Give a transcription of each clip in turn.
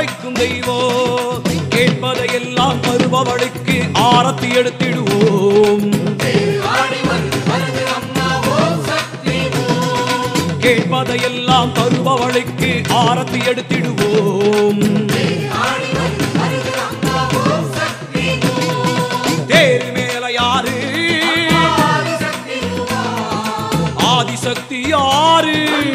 வைக்கும் தெய்வம் கேட்பதையெல்லாம் தருபவளுக்கு ஆரத்தி எடுத்திடுவோம் கேட்பதையெல்லாம் தருபவளுக்கு ஆரத்தி எடுத்திடுவோம் தேர் மேல யாரு ஆதிசக்தி யாரு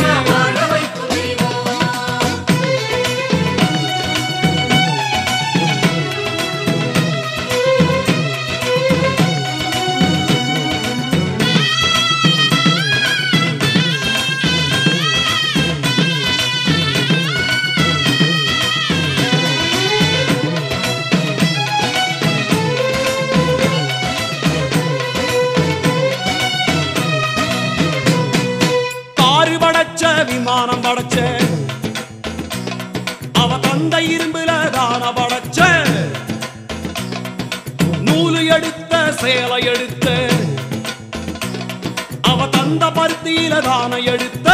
காரு படைச்ச விமானம் படைச்ச அவ தந்த இரும்புல தான படைச்ச நூலு எடுத்த சேலை எடுத்த அவ தந்த பருத்தியில தான எடுத்த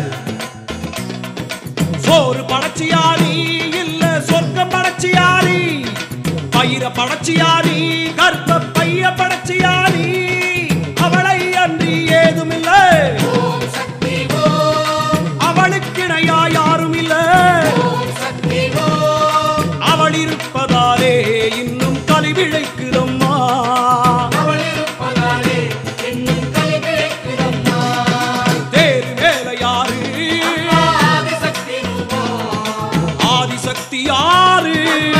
சோறு படைச்சியாரி இல்ல சொர்க்கம் படைச்சியாரி பயிர படைச்சியாரி கர்ப்ப பைய படைச்சியாரி அவளை அன்றி ஏதுமில்லை அவளுக்கிணையா யாரும் இல்ல அவள் இருப்பதாலே இன்னும் கலிவிழைக்குதம்மா தேர் மேல யாரு ஆதிசக்தி யாரு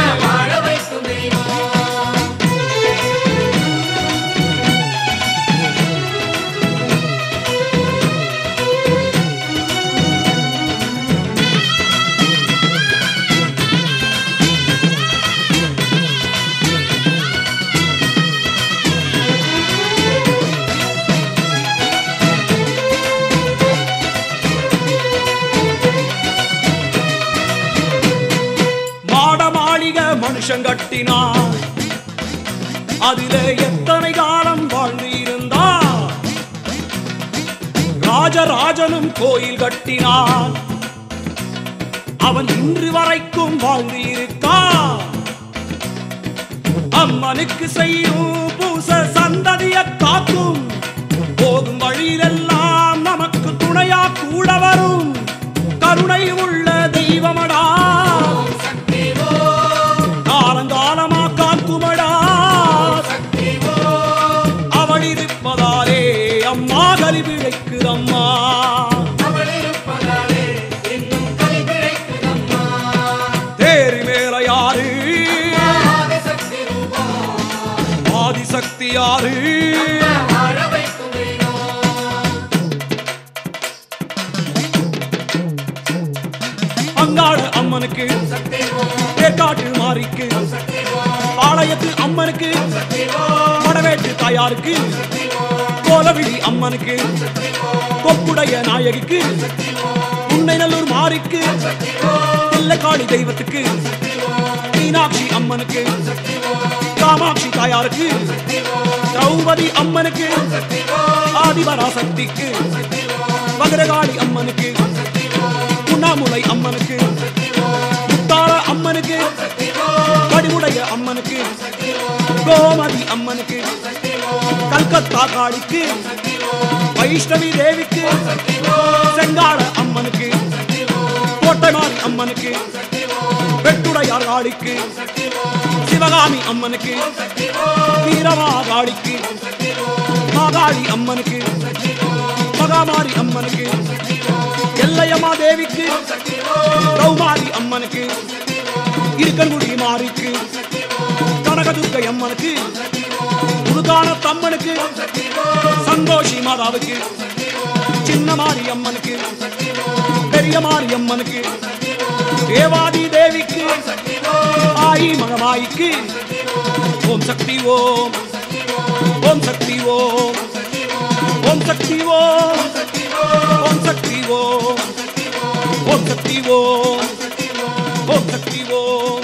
மாட மாளிகை மனுஷன் கட்டினான் அதிலே எத்தனை காலம் வாழ்ந்து இருந்தா ராஜராஜனும் கோயில் கட்டினான் அவன் இன்று வரைக்கும் வாழ்ந்து இருக்கான் அம்மனுக்கு செய்யும் பூச சந்ததிய காக்கும் போகும் வழியிலெல்லாம் நமக்கு துணையா கூட வரும் கருணை உள்ள தெய்வமடா காலங்காலமா காக்குமடா அவள் இருப்பதாலே அம்மா கலிபிழைக்கு அம்மா தேரி மேல யாரு ஆதிசக்தி யாரு அங்காள அம்மனுக்கு ஏற்காட்டு மாறிக்கு பாளையத்து அம்மனுக்கு படவேட்டு தாயாருக்கு கோலவிழி அம்மனுக்கு கொப்புடைய நாயகிக்கு உன்னைநல்லூர் மாறிக்கு இல்லக்காளி தெய்வத்துக்கு மீனாட்சி அம்மனுக்கு காமாட்சி தாயாருக்கு திரௌபதி அம்மனுக்கு ஆதிபராசக்திக்கு மதுரகாளி அம்மனுக்கு உண்ணாமுலை அம்மனுக்கு முத்தார அம்மனுக்கு வடிவுடைய அம்மனுக்கு கோமதி அம்மனுக்கு கல்கத்தா காளிக்கு வைஷ்ணவி தேவிக்கு செங்கால அம்மனுக்கு கோட்டைமாரி அம்மனுக்கு வெட்டுடையார் காளிக்கு சிவகாமி அம்மனுக்கு வீரமாகாளிக்கு மாகாளி அம்மனுக்கு மகாமாரி அம்மனுக்கு எல்லையம்மா தேவிக்கு கௌமாரி அம்மனுக்கு இருக்கன்குடி மாரிக்கு கனகதுர்க்கை அம்மனுக்கு முருகான தம்மனுக்கு சந்தோஷி மாதாவுக்கு சின்ன மாரி அம்மனுக்கு பெரிய மாரி அம்மனுக்கு தேவாதி தேவிக்கு ஆயி மகமாய்க்கு ஓம் சக்தி ஓம் ஓம் சக்தி ஓம் ஓம் சக்தி ஓம் ஓம் சக்தி ஓம் ஓம் சக்தி ஓம் ஓம் சக்தி ஓம்